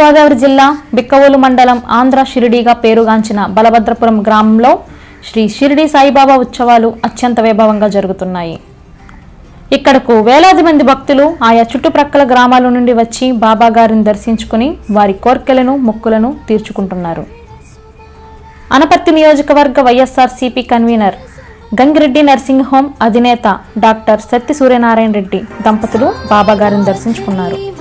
తూర్పుగోదావరి జిల్లా బిక్కవోలు మండలం ఆంధ్ర షిరిడీగా పేరుగాంచిన బలభద్రపురం గ్రామంలో శ్రీ షిరిడి సాయిబాబా ఉత్సవాలు అత్యంత వైభవంగా జరుగుతున్నాయి ఇక్కడకు వేలాది మంది భక్తులు ఆయా చుట్టుప్రక్కల గ్రామాల నుండి వచ్చి బాబా గారిని దర్శించుకుని వారి కోర్కెలను మొక్కులను తీర్చుకుంటున్నారు అనపర్తి నియోజకవర్గ YSRCP convener Gangireddy nursing home అధినేత డాక్టర్ సత్తి సూర్యనారాయణ రెడ్డి దంపతులు బాబా గారిని దర్శించుకున్నారు